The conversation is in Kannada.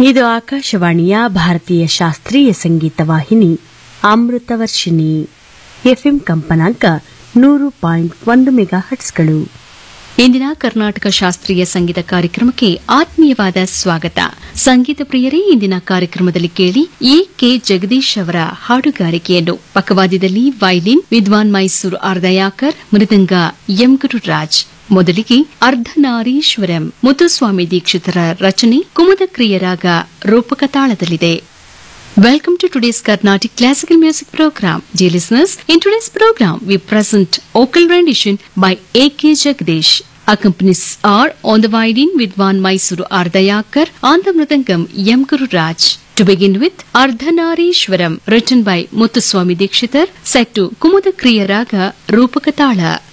ಇದು ಆಕಾಶವಾಣಿಯ ಭಾರತೀಯ ಶಾಸ್ತ್ರೀಯ ಸಂಗೀತ ವಾಹಿನಿ ಅಮೃತವರ್ಷಿಣಿ ಎಫ್ಎಂ ಕಂಪನಾಂಕ ನೂರು ಪಾಯಿಂಟ್ ಒಂದು ಮೆಗಾ ಹಟ್ಸ್ಗಳು ಇಂದಿನ ಕರ್ನಾಟಕ ಶಾಸ್ತ್ರೀಯ ಸಂಗೀತ ಕಾರ್ಯಕ್ರಮಕ್ಕೆ ಆತ್ಮೀಯವಾದ ಸ್ವಾಗತ ಸಂಗೀತ ಪ್ರಿಯರೇ ಇಂದಿನ ಕಾರ್ಯಕ್ರಮದಲ್ಲಿ ಕೇಳಿ ಎ ಕೆ ಜಗದೀಶ್ ಅವರ ಹಾಡುಗಾರಿಕೆಯನ್ನು ಪಕ್ಕವಾದ್ಯದಲ್ಲಿ ವೈಲಿನ್ ವಿದ್ವಾನ್ ಮೈಸೂರು ಅರ್ಧಯಾಕರ್ ಮೃದಂಗ ಎಂ ಗುರುರಾಜ್ ಮೊದಲಿಗೆ ಅರ್ಧನಾರೀಶ್ವರಂ ಮುತ್ತುಸ್ವಾಮಿ ದೀಕ್ಷಿತರ ರಚನೆ ಕುಮುದಕ್ರಿಯರಾಗ ರೂಪಕ ತಾಳದಲ್ಲಿದೆ Welcome to today's Carnatic Classical Music Program. Dear listeners, in today's program we present vocal rendition by A.K. Jagdish. Accompanies are on the violin Vidwan Mysuru Ardayakar, on the mridangam Yam Guru Raj. To begin with, Ardhanarishwaram, written by Muthuswami Dikshitar, set to Kumudakriya Raga Rupakatala.